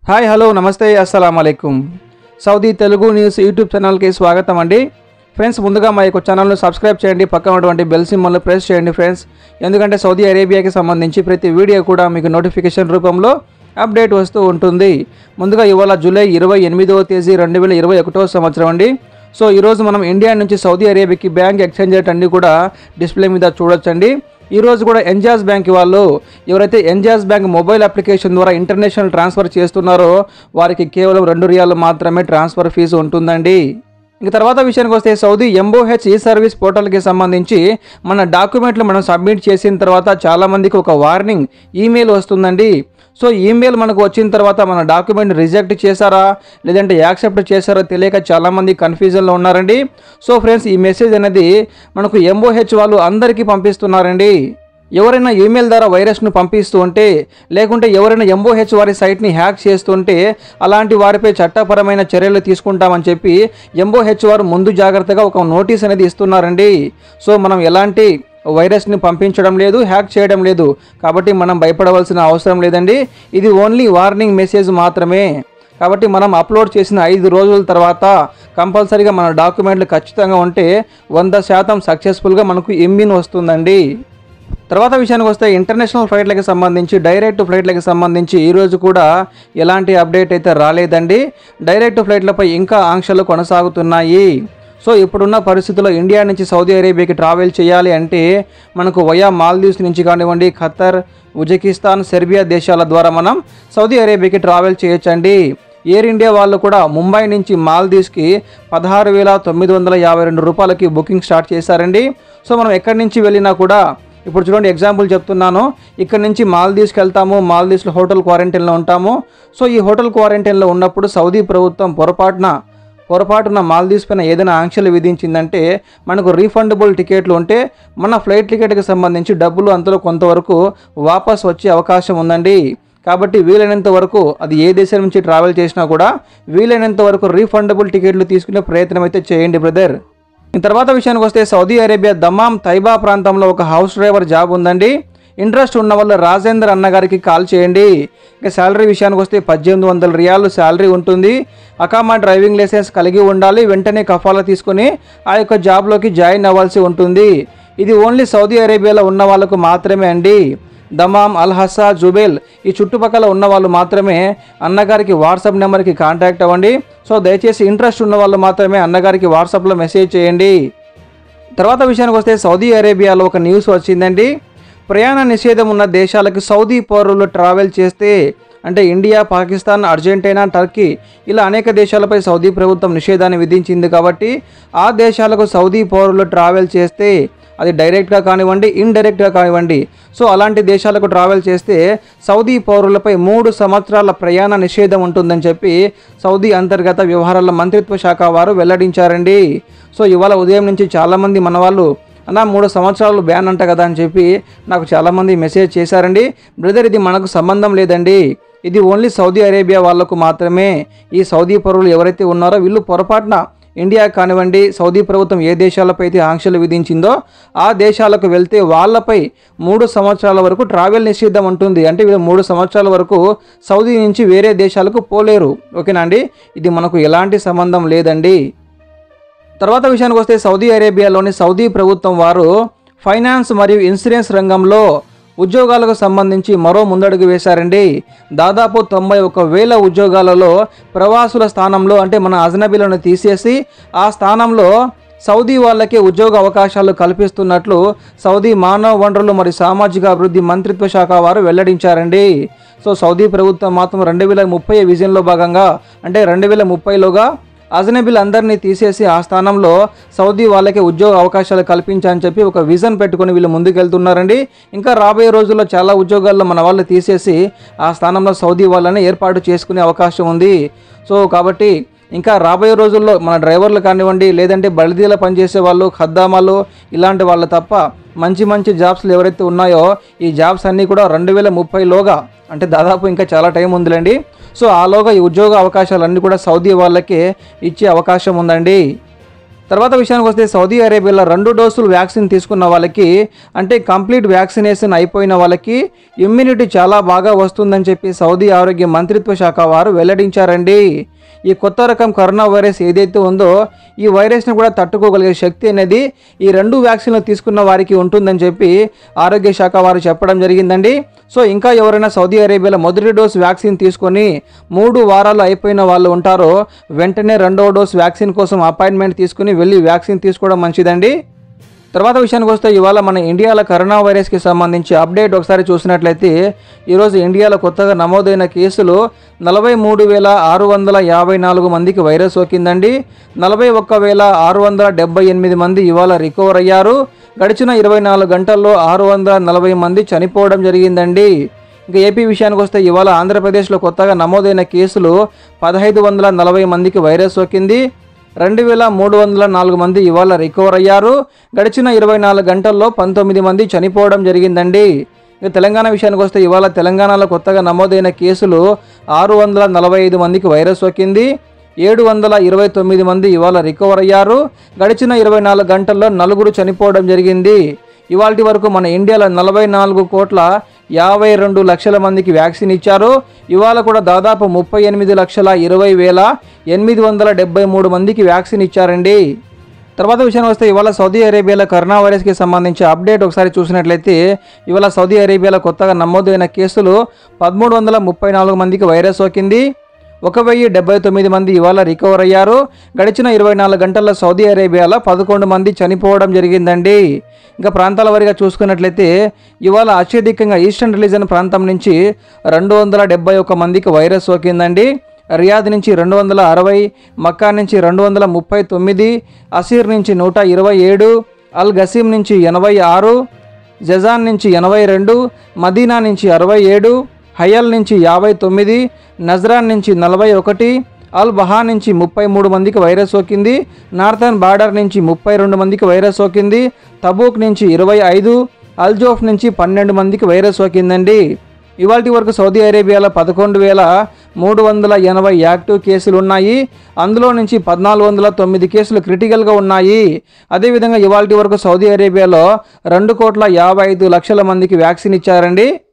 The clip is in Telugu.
హాయ్ హలో నమస్తే అస్సలం అయికుం సౌదీ తెలుగు న్యూస్ యూట్యూబ్ ఛానల్కి స్వాగతం అండి ఫ్రెండ్స్ ముందుగా మా యొక్క ఛానల్ను సబ్స్క్రైబ్ చేయండి పక్కన ఉన్నటువంటి బెల్ సింబల్ని ప్రెస్ చేయండి ఫ్రెండ్స్ ఎందుకంటే సౌదీ అరేబియాకి సంబంధించి ప్రతి వీడియో కూడా మీకు నోటిఫికేషన్ రూపంలో అప్డేట్ వస్తూ ఉంటుంది ముందుగా ఇవాళ జూలై ఇరవై ఎనిమిదవ తేదీ రెండు వేల ఇరవై ఒకటో సంవత్సరం అండి సో ఈరోజు మనం ఇండియా నుంచి సౌదీ అరేబియాకి బ్యాంక్ ఎక్స్చేంజ్ రేట్ అన్ని కూడా డిస్ప్లే మీద చూడొచ్చండి ఈ రోజు కూడా ఎంజాజ్ బ్యాంక్ వాళ్ళు ఎవరైతే ఎంజాజ్ బ్యాంక్ మొబైల్ అప్లికేషన్ ద్వారా ఇంటర్నేషనల్ ట్రాన్స్ఫర్ చేస్తున్నారో వారికి కేవలం రెండు రియాలు మాత్రమే ట్రాన్స్ఫర్ ఫీజు ఉంటుందండి ఇక తర్వాత విషయానికి వస్తే సౌదీ ఎంఓహెచ్ ఈ సర్వీస్ పోర్టల్కి సంబంధించి మన డాక్యుమెంట్లు మనం సబ్మిట్ చేసిన తర్వాత చాలామందికి ఒక వార్నింగ్ ఈమెయిల్ వస్తుందండి సో ఈమెయిల్ మనకు వచ్చిన తర్వాత మన డాక్యుమెంట్ రిజెక్ట్ చేశారా లేదంటే యాక్సెప్ట్ చేశారో తెలియక చాలామంది కన్ఫ్యూజన్లో ఉన్నారండి సో ఫ్రెండ్స్ ఈ మెసేజ్ అనేది మనకు ఎంఓహెచ్ వాళ్ళు అందరికీ పంపిస్తున్నారండి ఎవరైనా ఈమెయిల్ ద్వారా వైరస్ను పంపిస్తూ ఉంటే లేకుంటే ఎవరైనా ఎంఓహెచ్ వారి సైట్ని హ్యాక్ చేస్తుంటే అలాంటి వారిపై చట్టపరమైన చర్యలు తీసుకుంటామని చెప్పి ఎంఓహెచ్ వారు ముందు జాగ్రత్తగా ఒక నోటీస్ అనేది ఇస్తున్నారండి సో మనం ఎలాంటి వైరస్ని పంపించడం లేదు హ్యాక్ చేయడం లేదు కాబట్టి మనం భయపడవలసిన అవసరం లేదండి ఇది ఓన్లీ వార్నింగ్ మెసేజ్ మాత్రమే కాబట్టి మనం అప్లోడ్ చేసిన ఐదు రోజుల తర్వాత కంపల్సరీగా మన డాక్యుమెంట్లు ఖచ్చితంగా ఉంటే వంద శాతం సక్సెస్ఫుల్గా మనకు ఎమ్మిన్ వస్తుందండి తర్వాత విషయానికి వస్తే ఇంటర్నేషనల్ ఫ్లైట్లకి సంబంధించి డైరెక్ట్ ఫ్లైట్లకి సంబంధించి ఈరోజు కూడా ఎలాంటి అప్డేట్ అయితే రాలేదండి డైరెక్ట్ ఫ్లైట్లపై ఇంకా ఆంక్షలు కొనసాగుతున్నాయి సో ఇప్పుడున్న పరిస్థితుల్లో ఇండియా నుంచి సౌదీ అరేబియాకి ట్రావెల్ చేయాలి అంటే మనకు వయా మాల్దీవ్స్ నుంచి కానివ్వండి ఖత్తర్ ఉజ్బెకిస్తాన్ సెర్బియా దేశాల ద్వారా మనం సౌదీ అరేబియాకి ట్రావెల్ చేయొచ్చండి ఎయిర్ ఇండియా వాళ్ళు కూడా ముంబై నుంచి మాల్దీవ్స్కి పదహారు వేల తొమ్మిది వందల యాభై రెండు రూపాయలకి బుకింగ్ స్టార్ట్ చేశారండి సో మనం ఎక్కడి నుంచి వెళ్ళినా కూడా ఇప్పుడు చూడండి ఎగ్జాంపుల్ చెప్తున్నాను ఇక్కడ నుంచి మాల్దీవ్స్కి వెళ్తాము మాల్దీవ్స్లో హోటల్ క్వారంటైన్లో ఉంటాము సో ఈ హోటల్ క్వారంటైన్లో ఉన్నప్పుడు సౌదీ ప్రభుత్వం పొరపాటున పొరపాటున మాల్దీవ్స్ పైన ఏదైనా ఆంక్షలు విధించిందంటే మనకు రీఫండబుల్ టికెట్లు ఉంటే మన ఫ్లైట్ టికెట్కి సంబంధించి డబ్బులు అంతలో కొంతవరకు వాపస్ వచ్చే అవకాశం ఉందండి కాబట్టి వీలైనంత వరకు అది ఏ దేశం నుంచి ట్రావెల్ చేసినా కూడా వీలైనంత వరకు రీఫండబుల్ టికెట్లు తీసుకునే ప్రయత్నం అయితే చేయండి బ్రదర్ ఈ తర్వాత విషయానికి వస్తే సౌదీ అరేబియా దమాం తైబా ప్రాంతంలో ఒక హౌస్ డ్రైవర్ జాబ్ ఉందండి ఇంట్రెస్ట్ ఉన్న వాళ్ళు రాజేందర్ అన్న గారికి కాల్ చేయండి ఇక శాలరీ విషయానికి వస్తే పద్దెనిమిది వందల రియాలు శాలరీ ఉంటుంది అకామా డ్రైవింగ్ లైసెన్స్ కలిగి ఉండాలి వెంటనే కఫాలా తీసుకొని ఆ యొక్క జాబ్లోకి జాయిన్ అవ్వాల్సి ఉంటుంది ఇది ఓన్లీ సౌదీ అరేబియాలో ఉన్న వాళ్ళకు మాత్రమే అండి దమాం అల్ హస్సా జుబేల్ ఈ చుట్టుపక్కల ఉన్న వాళ్ళు మాత్రమే అన్నగారికి వాట్సాప్ నెంబర్కి కాంటాక్ట్ అవ్వండి సో దయచేసి ఇంట్రెస్ట్ ఉన్న వాళ్ళు మాత్రమే అన్నగారికి వాట్సాప్లో మెసేజ్ చేయండి తర్వాత విషయానికి వస్తే సౌదీ అరేబియాలో ఒక న్యూస్ వచ్చిందండి ప్రయాణ నిషేధం ఉన్న దేశాలకు సౌదీ పౌరులు ట్రావెల్ చేస్తే అంటే ఇండియా పాకిస్తాన్ అర్జెంటీనా టర్కీ ఇలా అనేక దేశాలపై సౌదీ ప్రభుత్వం నిషేధాన్ని విధించింది కాబట్టి ఆ దేశాలకు సౌదీ పౌరులు ట్రావెల్ చేస్తే అది డైరెక్ట్గా కానివ్వండి ఇండైరెక్ట్గా కానివ్వండి సో అలాంటి దేశాలకు ట్రావెల్ చేస్తే సౌదీ పౌరులపై మూడు సంవత్సరాల ప్రయాణ నిషేధం ఉంటుందని చెప్పి సౌదీ అంతర్గత వ్యవహారాల మంత్రిత్వ శాఖ వారు వెల్లడించారండి సో ఇవాళ ఉదయం నుంచి చాలామంది మన వాళ్ళు అన్న మూడు సంవత్సరాలు బ్యాన్ అంట కదా అని చెప్పి నాకు చాలామంది మెసేజ్ చేశారండి బ్రదర్ ఇది మనకు సంబంధం లేదండి ఇది ఓన్లీ సౌదీ అరేబియా వాళ్ళకు మాత్రమే ఈ సౌదీ పౌరులు ఎవరైతే ఉన్నారో వీళ్ళు పొరపాటున ఇండియా కానివ్వండి సౌదీ ప్రభుత్వం ఏ దేశాలపై అయితే ఆంక్షలు విధించిందో ఆ దేశాలకు వెళ్తే వాళ్ళపై మూడు సంవత్సరాల వరకు ట్రావెల్ నిషేధం ఉంటుంది అంటే వీళ్ళు మూడు సంవత్సరాల వరకు సౌదీ నుంచి వేరే దేశాలకు పోలేరు ఓకేనా అండి ఇది మనకు ఎలాంటి సంబంధం లేదండి తర్వాత విషయానికి వస్తే సౌదీ అరేబియాలోని సౌదీ ప్రభుత్వం వారు ఫైనాన్స్ మరియు ఇన్సూరెన్స్ రంగంలో ఉద్యోగాలకు సంబంధించి మరో ముందడుగు వేశారండి దాదాపు తొంభై ఒక వేల ఉద్యోగాలలో ప్రవాసుల స్థానంలో అంటే మన అజనబీలను తీసేసి ఆ స్థానంలో సౌదీ వాళ్ళకే ఉద్యోగ అవకాశాలు కల్పిస్తున్నట్లు సౌదీ మానవ వనరులు మరియు సామాజిక అభివృద్ధి మంత్రిత్వ శాఖ వారు వెల్లడించారండి సో సౌదీ ప్రభుత్వం మాత్రం రెండు వేల ముప్పై విజన్లో భాగంగా అంటే రెండు వేల ముప్పైలోగా అజనబీలు అందరినీ తీసేసి ఆ స్థానంలో సౌదీ వాళ్ళకి ఉద్యోగ అవకాశాలు కల్పించని చెప్పి ఒక విజన్ పెట్టుకొని వీళ్ళు ముందుకెళ్తున్నారండి ఇంకా రాబోయే రోజుల్లో చాలా ఉద్యోగాల్లో మన వాళ్ళు తీసేసి ఆ స్థానంలో సౌదీ వాళ్ళని ఏర్పాటు చేసుకునే అవకాశం ఉంది సో కాబట్టి ఇంకా రాబోయే రోజుల్లో మన డ్రైవర్లు కానివ్వండి లేదంటే బల్దీలో పనిచేసే వాళ్ళు ఖద్దామాలు ఇలాంటి వాళ్ళు తప్ప మంచి మంచి జాబ్స్లు ఎవరైతే ఉన్నాయో ఈ జాబ్స్ అన్నీ కూడా రెండు వేల ముప్పైలోగా అంటే దాదాపు ఇంకా చాలా టైం ఉందిలేండి సో ఆలోగా ఈ ఉద్యోగ అవకాశాలన్నీ కూడా సౌదీ వాళ్ళకే ఇచ్చే అవకాశం ఉందండి తర్వాత విషయానికి వస్తే సౌదీ అరేబియాలో రెండు డోసులు వ్యాక్సిన్ తీసుకున్న వాళ్ళకి అంటే కంప్లీట్ వ్యాక్సినేషన్ అయిపోయిన వాళ్ళకి ఇమ్యూనిటీ చాలా బాగా వస్తుందని చెప్పి సౌదీ ఆరోగ్య మంత్రిత్వ శాఖ వారు వెల్లడించారండి ఈ కొత్త రకం కరోనా వైరస్ ఏదైతే ఉందో ఈ వైరస్ని కూడా తట్టుకోగలిగే శక్తి అనేది ఈ రెండు వ్యాక్సిన్లు తీసుకున్న వారికి ఉంటుందని చెప్పి ఆరోగ్య శాఖ వారు చెప్పడం జరిగిందండి సో ఇంకా ఎవరైనా సౌదీ అరేబియాలో మొదటి డోస్ వ్యాక్సిన్ తీసుకొని మూడు వారాలు అయిపోయిన వాళ్ళు ఉంటారో వెంటనే రెండవ డోస్ వ్యాక్సిన్ కోసం అపాయింట్మెంట్ తీసుకుని వెళ్ళి వ్యాక్సిన్ తీసుకోవడం మంచిదండి తర్వాత విషయానికి వస్తే ఇవాళ మన ఇండియాలో కరోనా వైరస్కి సంబంధించి అప్డేట్ ఒకసారి చూసినట్లయితే ఈరోజు ఇండియాలో కొత్తగా నమోదైన కేసులు నలభై మూడు వేల ఆరు వందల యాభై నాలుగు మందికి వైరస్ సోకిందండి నలభై ఒక్క వేల ఆరు వందల డెబ్బై ఎనిమిది మంది ఇవాళ రికవర్ అయ్యారు గడిచిన ఇరవై నాలుగు గంటల్లో ఆరు వందల నలభై మంది చనిపోవడం జరిగిందండి ఇంకా ఏపీ విషయానికి వస్తే ఇవాళ ఆంధ్రప్రదేశ్లో కొత్తగా నమోదైన కేసులు పదహైదు వందల నలభై మందికి వైరస్ సోకింది రెండు వేల మూడు వందల నాలుగు మంది ఇవాళ రికవర్ అయ్యారు గడిచిన ఇరవై నాలుగు గంటల్లో పంతొమ్మిది మంది చనిపోవడం జరిగిందండి ఇక తెలంగాణ విషయానికి వస్తే ఇవాళ తెలంగాణలో కొత్తగా నమోదైన కేసులు ఆరు వందల నలభై ఐదు మందికి వైరస్ సోకింది ఏడు వందల ఇరవై తొమ్మిది మంది ఇవాళ రికవర్ అయ్యారు గడిచిన ఇరవై నాలుగు గంటల్లో నలుగురు చనిపోవడం జరిగింది ఇవాళ వరకు మన ఇండియాలో నలభై నాలుగు కోట్ల యాభై రెండు లక్షల మందికి వ్యాక్సిన్ ఇచ్చారు ఇవాళ కూడా దాదాపు ముప్పై ఎనిమిది లక్షల ఇరవై వేల ఎనిమిది వందల డెబ్బై మూడు మందికి వ్యాక్సిన్ ఇచ్చారండి తర్వాత విషయం వస్తే ఇవాళ సౌదీ అరేబియాలో కరోనా వైరస్కి సంబంధించి అప్డేట్ ఒకసారి చూసినట్లయితే ఇవాళ సౌదీ అరేబియాలో కొత్తగా నమోదైన కేసులు పదమూడు వందల ముప్పై నాలుగు మందికి వైరస్ సోకింది ఒక వెయ్యి డెబ్బై తొమ్మిది మంది ఇవాళ రికవర్ అయ్యారు గడిచిన ఇరవై నాలుగు గంటల్లో సౌదీ అరేబియాలో పదకొండు మంది చనిపోవడం జరిగిందండి ఇంకా ప్రాంతాల వారీగా చూసుకున్నట్లయితే ఇవాళ అత్యధికంగా ఈస్టర్న్ రిలీజన్ ప్రాంతం నుంచి రెండు వందల డెబ్బై ఒక్క మందికి వైరస్ సోకిందండి రియాద్ నుంచి రెండు వందల అరవై మక్కా నుంచి రెండు వందల ముప్పై తొమ్మిది అసీర్ నుంచి నూట ఇరవై ఏడు అల్ గసీం నుంచి ఎనభై ఆరు జజాన్ నుంచి ఎనభై రెండు మదీనా నుంచి అరవై ఏడు హయల్ నుంచి యాభై తొమ్మిది నజ్రాన్ నుంచి నలభై ఒకటి అల్ బహా నుంచి ముప్పై మూడు మందికి వైరస్ సోకింది నార్థన్ బార్డర్ నుంచి ముప్పై రెండు మందికి వైరస్ సోకింది తబూక్ నుంచి ఇరవై ఐదు అల్జోఫ్ నుంచి పన్నెండు మందికి వైరస్ సోకిందండి ఇవాటి వరకు సౌదీ అరేబియాలో పదకొండు వేల మూడు వందల ఎనభై యాక్టివ్ కేసులు ఉన్నాయి అందులో నుంచి పద్నాలుగు వందల తొమ్మిది కేసులు క్రిటికల్గా ఉన్నాయి అదేవిధంగా ఇవాటి వరకు సౌదీ అరేబియాలో రెండు కోట్ల యాభై ఐదు లక్షల మందికి వ్యాక్సిన్ ఇచ్చారండి